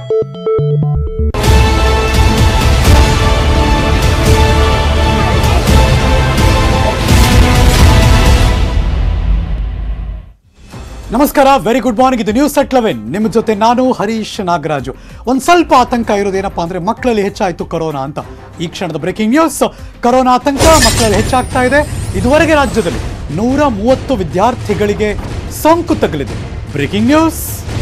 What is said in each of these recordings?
ನಮಸ್ಕಾರ very good morning ಇದು news at eleven ನಿಮ್ಮ ಜೊತೆ ನಾನು ಹರೀಶ್ ನಾಗರಾಜು ಒಂದು ಸ್ವಲ್ಪ ಆತಂಕ ಇರೋದೇನಪ್ಪ ಅಂದ್ರೆ ಮಕ್ಕಳಲ್ಲಿ ಹೆಚ್ಚಾಯಿತು ಕೊರೋನಾ ಅಂತ ಈ ಕ್ಷಣದ ಬ್ರೇಕಿಂಗ್ ನ್ಯೂಸ್ ಕೊರೋನಾ ಆತಂಕ ಮಕ್ಕಳಲ್ಲಿ ಹೆಚ್ಚಾಗ್ತಾ ಇದೆ ಇದುವರೆಗೆ ರಾಜ್ಯದಲ್ಲಿ ನೂರ ಮೂವತ್ತು ವಿದ್ಯಾರ್ಥಿಗಳಿಗೆ ಸೋಂಕು ತಗುಲಿದೆ ಬ್ರೇಕಿಂಗ್ ನ್ಯೂಸ್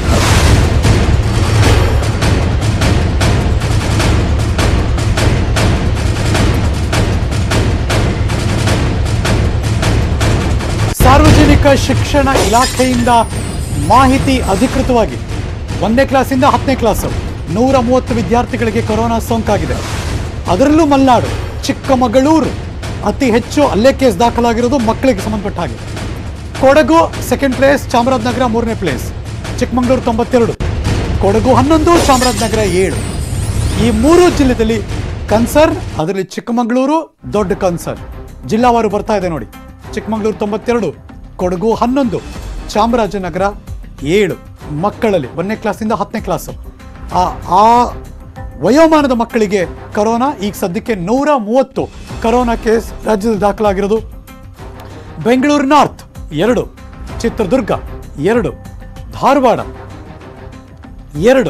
ಸಾರ್ವಜನಿಕ ಶಿಕ್ಷಣ ಇಲಾಖೆಯಿಂದ ಮಾಹಿತಿ ಅಧಿಕೃತವಾಗಿ ಒಂದನೇ ಕ್ಲಾಸಿಂದ ಹತ್ತನೇ ಕ್ಲಾಸು ನೂರ ಮೂವತ್ತು ವಿದ್ಯಾರ್ಥಿಗಳಿಗೆ ಕೊರೋನಾ ಸೋಂಕಾಗಿದೆ ಅದರಲ್ಲೂ ಮಲ್ನಾಡು ಚಿಕ್ಕಮಗಳೂರು ಅತಿ ಹೆಚ್ಚು ಅಲ್ಲೇ ಕೇಸ್ ದಾಖಲಾಗಿರೋದು ಮಕ್ಕಳಿಗೆ ಸಂಬಂಧಪಟ್ಟ ಹಾಗೆ ಕೊಡಗು ಸೆಕೆಂಡ್ ಪ್ಲೇಸ್ ಚಾಮರಾಜನಗರ ಮೂರನೇ ಪ್ಲೇಸ್ ಚಿಕ್ಕಮಗಳೂರು ತೊಂಬತ್ತೆರಡು ಕೊಡಗು ಹನ್ನೊಂದು ಚಾಮರಾಜನಗರ ಏಳು ಈ ಮೂರು ಜಿಲ್ಲೆಯಲ್ಲಿ ಕನ್ಸರ್ನ್ ಅದರಲ್ಲಿ ಚಿಕ್ಕಮಗಳೂರು ದೊಡ್ಡ ಕನ್ಸರ್ನ್ ಜಿಲ್ಲಾವಾರು ಬರ್ತಾ ಇದೆ ನೋಡಿ ಚಿಕ್ಕಮಗಳೂರು ತೊಂಬತ್ತೆರಡು ಕೊಡಗು ಹನ್ನೊಂದು ಚಾಮರಾಜನಗರ ಏಳು ಮಕ್ಕಳಲ್ಲಿ ಒಂದನೇ ಕ್ಲಾಸಿಂದ ಹತ್ತನೇ ಕ್ಲಾಸು ಆ ಆ ವಯೋಮಾನದ ಮಕ್ಕಳಿಗೆ ಕರೋನಾ ಈಗ ಸದ್ಯಕ್ಕೆ ನೂರ ಮೂವತ್ತು ಕರೋನಾ ಕೇಸ್ ರಾಜ್ಯದಲ್ಲಿ ದಾಖಲಾಗಿರೋದು ಬೆಂಗಳೂರು ನಾರ್ತ್ ಎರಡು ಚಿತ್ರದುರ್ಗ ಎರಡು ಧಾರವಾಡ ಎರಡು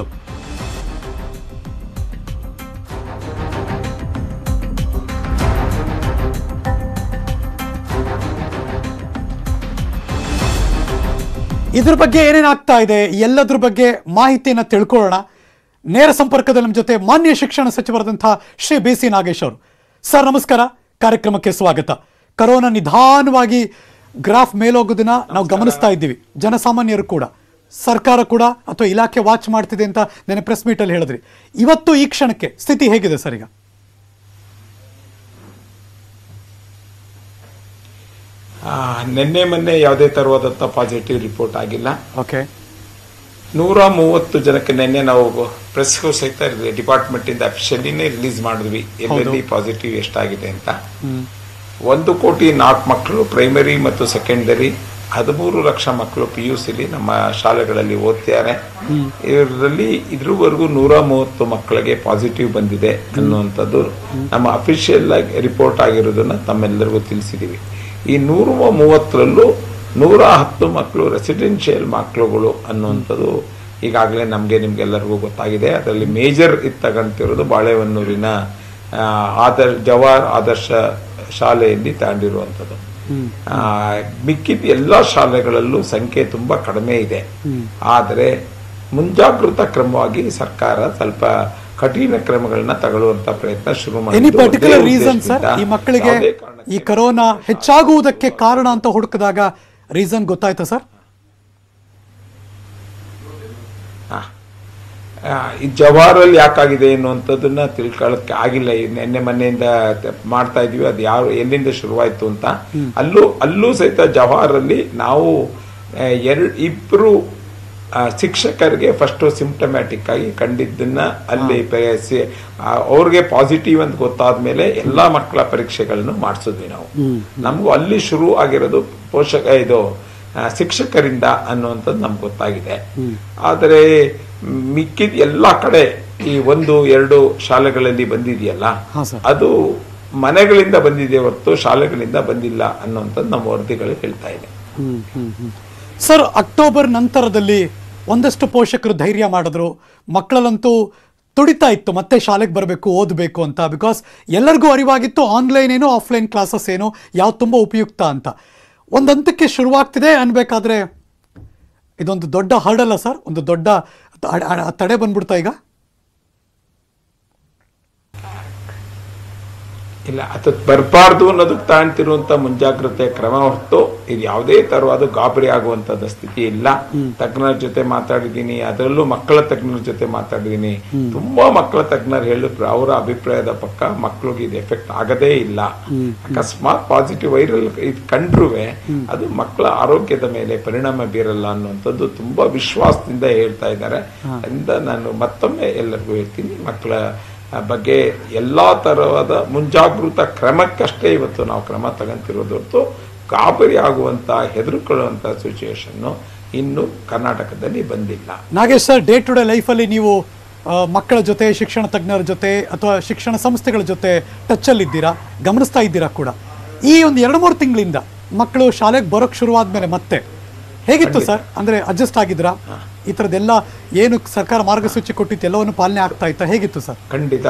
ಇದ್ರ ಬಗ್ಗೆ ಏನೇನು ಆಗ್ತಾ ಇದೆ ಎಲ್ಲದ್ರ ಬಗ್ಗೆ ಮಾಹಿತಿಯನ್ನು ತಿಳ್ಕೊಳ್ಳೋಣ ನೇರ ಸಂಪರ್ಕದಲ್ಲಿ ನಮ್ಮ ಜೊತೆ ಮಾನ್ಯ ಶಿಕ್ಷಣ ಸಚಿವರಾದಂತಹ ಶ್ರೀ ಬಿ ಸಿ ನಾಗೇಶ್ ಅವರು ಸರ್ ನಮಸ್ಕಾರ ಕಾರ್ಯಕ್ರಮಕ್ಕೆ ಸ್ವಾಗತ ಕರೋನಾ ನಿಧಾನವಾಗಿ ಗ್ರಾಫ್ ಮೇಲೋಗೋದನ್ನ ನಾವು ಗಮನಿಸ್ತಾ ಇದ್ದೀವಿ ಜನಸಾಮಾನ್ಯರು ಕೂಡ ಸರ್ಕಾರ ಕೂಡ ಅಥವಾ ಇಲಾಖೆ ವಾಚ್ ಮಾಡ್ತಿದೆ ಅಂತ ನೆನೆ ಪ್ರೆಸ್ ಮೀಟಲ್ಲಿ ಹೇಳಿದ್ರಿ ಇವತ್ತು ಈ ಕ್ಷಣಕ್ಕೆ ಸ್ಥಿತಿ ಹೇಗಿದೆ ಸರ್ ಈಗ ಆ, ನಿನ್ನೆ ಮೊನ್ನೆ ಯಾವುದೇ ತರವಾದಂಥ ಪಾಸಿಟಿವ್ ರಿಪೋರ್ಟ್ ಆಗಿಲ್ಲ ಓಕೆ ನೂರ ಮೂವತ್ತು ಜನಕ್ಕೆ ನಿನ್ನೆ ನಾವು ಪ್ರೆಸ್ಗೂ ಸಹಿತ ಡಿಪಾರ್ಟ್ಮೆಂಟ್ ಇಂದ ಅಫಿಷಿಯಲಿನೇ ರಿಲೀಸ್ ಮಾಡಿದ್ವಿ ಎಲ್ಲೆಲ್ಲಿ ಪಾಸಿಟಿವ್ ಎಷ್ಟಾಗಿದೆ ಅಂತ ಒಂದು ಕೋಟಿ ನಾಲ್ಕು ಮಕ್ಕಳು ಪ್ರೈಮರಿ ಮತ್ತು ಸೆಕೆಂಡರಿ ಹದಿಮೂರು ಲಕ್ಷ ಮಕ್ಕಳು ಪಿ ಯು ಸಿಲಿ ನಮ್ಮ ಶಾಲೆಗಳಲ್ಲಿ ಓದ್ತಿದ್ದಾರೆ ಇದರಲ್ಲಿ ಇದ್ರವರೆಗೂ ನೂರ ಮೂವತ್ತು ಮಕ್ಕಳಿಗೆ ಪಾಸಿಟಿವ್ ಬಂದಿದೆ ಅನ್ನುವಂಥದ್ದು ನಮ್ಮ ಅಫಿಷಿಯಲ್ ಆಗಿ ರಿಪೋರ್ಟ್ ಆಗಿರೋದನ್ನ ತಮ್ಮೆಲ್ಲರಿಗೂ ತಿಳಿಸಿದ್ದೀವಿ ಈ ನೂರ ಮೂವತ್ತರಲ್ಲೂ ನೂರ ಹತ್ತು ಮಕ್ಕಳು ರೆಸಿಡೆನ್ಷಿಯಲ್ ಮಕ್ಕಳುಗಳು ಅನ್ನುವಂಥದ್ದು ಈಗಾಗಲೇ ನಮಗೆ ನಿಮ್ಗೆಲ್ಲರಿಗೂ ಗೊತ್ತಾಗಿದೆ ಅದರಲ್ಲಿ ಮೇಜರ್ ಇದು ತಗೊಂತಿರೋದು ಬಾಳೆಹೊನ್ನೂರಿನ ಆ, ಆದರ್ ಜವಾಹರ್ ಆದರ್ಶ ಶಾಲೆಯಲ್ಲಿ ತಗೊಂಡಿರುವಂಥದ್ದು ಆ, ಮಿಕ್ಕಿದ ಎಲ್ಲ ಶಾಲೆಗಳಲ್ಲೂ ಸಂಖ್ಯೆ ತುಂಬಾ ಕಡಿಮೆ ಇದೆ ಆದರೆ ಮುಂಜಾಗೃತಾ ಕ್ರಮವಾಗಿ ಸರ್ಕಾರ ಸ್ವಲ್ಪ ಕಠಿಣ ಕ್ರಮಗಳನ್ನ ತಗೊಳ್ಳುವಂತ ಪ್ರಯತ್ನ ಶುರು ಎನಿ ಮಾಡಿದ್ದು. ಪರ್ಟಿಕ್ಯುಲರ್ ಒಂದೇ ರೀಸನ್ ಸರ್ ಉದ್ದೇಶದಿಂದ ಈ ಮಕ್ಕಳಿಗೆ ಯಾವುದೇ ಕಾರಣಕ್ಕೆ ಈ ಕರೋನಾ ಹೆಚ್ಚಾಗುವುದಕ್ಕೆ ಕಾರಣ ಅಂತ ಹುಡುಕಿದಾಗ ರೀಸನ್ ಗೊತ್ತಾಯ್ತಾ ಸರ್ ಆ, ಆ, ಈ ಜವಾರಲ್ಲಿ ಯಾಕಾಗಿದೆ ಅನ್ನುವಂಥದ್ದನ್ನ ತಿಳ್ಕೊಳ್ಳೋಕೆ ಆಗಿಲ್ಲ ಈ ನಿನ್ನೆ ಮೊನ್ನೆಯಿಂದ ತ- ಮಾಡ್ತಾ ಇದೀವಿ ಅದು ಯಾವ ಎಲ್ಲಿಂದ ಶುರುವಾಯ್ತು ಅಂತ ಅಲ್ಲೂ ಅಲ್ಲೂ ಸಹಿತ ಜವಾರಲ್ಲಿ ನಾವು ಎರಡು ಇಬ್ರು ಆ, ಶಿಕ್ಷಕರಿಗೆ ಫಸ್ಟ್ ಸಿಂಪ್ಟಮ್ಯಾಟಿಕ್ ಆಗಿ ಕಂಡಿದ್ದನ್ನ ಅಲ್ಲಿ ಪೆ- ಸಿ- ಆ, ಅವ್ರಿಗೆ ಪಾಸಿಟಿವ್ ಅಂತ ಗೊತ್ತಾದ ಮೇಲೆ ಎಲ್ಲಾ ಮಕ್ಕಳ ಪರೀಕ್ಷೆಗಳನ್ನು ಮಾಡಿಸಿದ್ವಿ ನಾವು ನಮಗೂ ಅಲ್ಲಿ ಶುರು ಆಗಿರೋದು ಪೋಷಕ ಇದು ಆ, ಶಿಕ್ಷಕರಿಂದ ಅನ್ನುವಂಥದ್ದು ನಮ್ಗೆ ಗೊತ್ತಾಗಿದೆ ಆದರೆ ಮಿಕ್ಕಿದ ಎಲ್ಲ ಕಡೆ ಈ ಒಂದು ಎರಡು ಶಾಲೆಗಳಲ್ಲಿ ಬಂದಿದೆಯಲ್ಲ ಹಾ, ಸರ್. ಅದು ಮನೆಗಳಿಂದ ಬಂದಿದೆ ಹೊರತು ಶಾಲೆಗಳಿಂದ ಬಂದಿಲ್ಲ ಅನ್ನುವಂಥದ್ದು ನಮ್ಮ ವರದಿಗಳು ಹೇಳ್ತಾ ಇದೆ ಸರ್ ಅಕ್ಟೋಬರ್ ನಂತರದಲ್ಲಿ ಒಂದಷ್ಟು ಪೋಷಕರು ಧೈರ್ಯ ಮಾಡಿದ್ರು ಮಕ್ಕಳಲ್ಲಂತೂ ತುಡಿತಾ ಇತ್ತು ಮತ್ತೆ ಶಾಲೆಗೆ ಬರಬೇಕು ಓದಬೇಕು ಅಂತ ಬಿಕಾಸ್ ಎಲ್ಲರಿಗೂ ಅರಿವಾಗಿತ್ತು ಆನ್ಲೈನ್ ಏನು ಆಫ್ಲೈನ್ ಕ್ಲಾಸಸ್ ಏನು ಯಾವ್ದು ತುಂಬ ಉಪಯುಕ್ತ ಅಂತ ಒಂದು ಹಂತಕ್ಕೆ ಶುರುವಾಗ್ತಿದೆ ಅನ್ಬೇಕಾದ್ರೆ ಇದೊಂದು ದೊಡ್ಡ ಹರ್ಡಲ್ಲ ಸರ್ ಒಂದು ದೊಡ್ಡ ತ- ಅಡ- ಅಡ- ತಡೆ ಬಂದ್ಬಿಡ್ತಾ ಈಗ ಇಲ್ಲ ಅದು ಬರಬಾರ್ದು ಅನ್ನೋದಕ್ಕೆ ತಾಣ್ತಿರುವಂತ ಮುಂಜಾಗ್ರತೆ ಕ್ರಮ ಹೊರತು ಇದು ಯಾವುದೇ ತರವಾದ ಗಾಬರಿ ಆಗುವಂತದ ಸ್ಥಿತಿ ಇಲ್ಲ ತಜ್ಞರ ಜೊತೆ ಮಾತಾಡಿದ್ದೀನಿ ಅದರಲ್ಲೂ ಮಕ್ಕಳ ತಜ್ಞರ ಜೊತೆ ಮಾತಾಡಿದ್ದೀನಿ ತುಂಬಾ ಮಕ್ಕಳ ತಜ್ಞರು ಹೇಳಿದ್ರು ಅವರ ಅಭಿಪ್ರಾಯದ ಪಕ್ಕ ಮಕ್ಕಳಿಗೆ ಇದು ಎಫೆಕ್ಟ್ ಆಗದೇ ಇಲ್ಲ ಅಕಸ್ಮಾತ್ ಪಾಸಿಟಿವ್ ವೈರಲ್ ಇದು ಕಂಡ್ರುವೆ ಅದು ಮಕ್ಕಳ ಆರೋಗ್ಯದ ಮೇಲೆ ಪರಿಣಾಮ ಬೀರಲ್ಲ ಅನ್ನುವಂಥದ್ದು ತುಂಬಾ ವಿಶ್ವಾಸದಿಂದ ಹೇಳ್ತಾ ಇದ್ದಾರೆ ಅದರಿಂದ ನಾನು ಮತ್ತೊಮ್ಮೆ ಎಲ್ಲರಿಗೂ ಹೇಳ್ತೀನಿ ಮಕ್ಕಳ ಆ ಬಗ್ಗೆ ಎಲ್ಲಾ ತರವಾದ ಮುಂಜಾಗೃತ ಕ್ರಮಕ್ಕಷ್ಟೇ ಇವತ್ತು ನಾವು ಕ್ರಮ ತಗೊಂತಿರೋದು ಹೊರತು ಗಾಬರಿ ಆಗುವಂತ ಹೆದರ್ಕೊಳ್ಳುವಂತ ಸಿಚುವೇಶನ್ ಇನ್ನು ಕರ್ನಾಟಕದಲ್ಲಿ ಬಂದಿಲ್ಲ Nagesh sir day to day ಲೈಫಲ್ಲಿ ನೀವು ಆ, ಮಕ್ಕಳ ಜೊತೆ ಶಿಕ್ಷಣ ತಜ್ಞರ ಜೊತೆ ಅಥವಾ ಶಿಕ್ಷಣ ಸಂಸ್ಥೆಗಳ ಜೊತೆ ಟಚ್ಚಲ್ಲಿದ್ದೀರಾ ಗಮನಿಸ್ತಾ ಇದ್ದೀರಾ ಕೂಡ ಈ ಒಂದು ಎರಡು ಮೂರು ತಿಂಗಳಿಂದ ಮಕ್ಕಳು ಶಾಲೆಗೆ ಬರೋಕ್ಕೆ ಶುರುವಾದ್ಮೇಲೆ ಮತ್ತೆ ಹೇಗಿತ್ತು ಸರ್ ಅಂದರೆ ಅಡ್ಜಸ್ಟ್ ಆಗಿದ್ರಾ ಈ ಥರದ್ದೆಲ್ಲ ಏನು ಸರ್ಕಾರ ಮಾರ್ಗಸೂಚಿ ಕೊಟ್ಟಿತ್ತು ಎಲ್ಲವನ್ನು ಪಾಲನೆ ಆಗ್ತಾ ಇತ್ತಾ ಹೇಗಿತ್ತು ಸರ್ ಖಂಡಿತ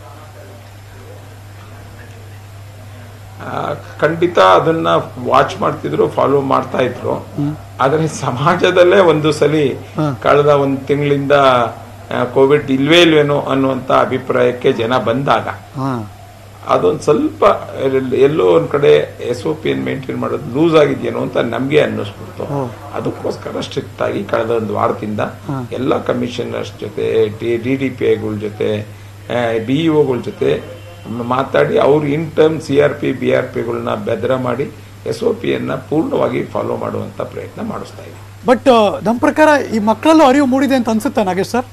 ಆ, ಖಂಡಿತ ಅದನ್ನ ವಾಚ್ ಮಾಡ್ತಿದ್ರು ಫಾಲೋ ಮಾಡ್ತಾ ಇದ್ರು ಆದ್ರೆ ಸಮಾಜದಲ್ಲೇ ಒಂದು ಸಲಿ ಕಳೆದ ಒಂದು ತಿಂಗಳಿಂದ ಕೋವಿಡ್ ಇಲ್ವೇ ಇಲ್ವೇನೋ ಅನ್ನುವಂತ ಅಭಿಪ್ರಾಯಕ್ಕೆ ಜನ ಬಂದಾಗ ಹಾಂ ಅದೊಂದು ಸ್ವಲ್ಪ ಎಲ್- ಎಲ್ಲೋ ಒಂದ್ ಕಡೆ ಎಸ್ ಒ ಪಿ ಮೇಂಟೈನ್ ಮಾಡೋದು ಲೂಸ್ ಆಗಿದೆಯೇನೋ ಅಂತ ನಮ್ಗೆ ಅನ್ನಿಸ್ಬಿಡ್ತು ಅದಕ್ಕೋಸ್ಕರ ಸ್ಟ್ರಿಕ್ಟ್ ಆಗಿ ಕಳೆದ ಒಂದು ವಾರದಿಂದ ಎಲ್ಲ ಕಮಿಷನರ್ಸ್ ಜೊತೆ ಡಿ ಡಿ ಪಿ ಐಗಳ ಜೊತೆ ಬಿ ಗಳ ಜೊತೆ ಮಾತಾಡಿ ಅವ್ರು in term C R P B R ಪಿಗಳನ್ನ ಬೆದರ ಮಾಡಿ ಎಸ್ ಒ ಪಿಯನ್ನ ಪೂರ್ಣವಾಗಿ ಫಾಲೋ ಮಾಡುವಂತ ಪ್ರಯತ್ನ ಮಾಡಿಸ್ತಾ ಇದ್ದೀವಿ ಬಟ್ ನಮ್ಮ ಪ್ರಕಾರ ಈ ಮಕ್ಕಳಲ್ಲೂ ಅರಿವು ಮೂಡಿದೆ ಅಂತ ಅನ್ಸುತ್ತಾ ನಾಗೇಶ್ ಸರ್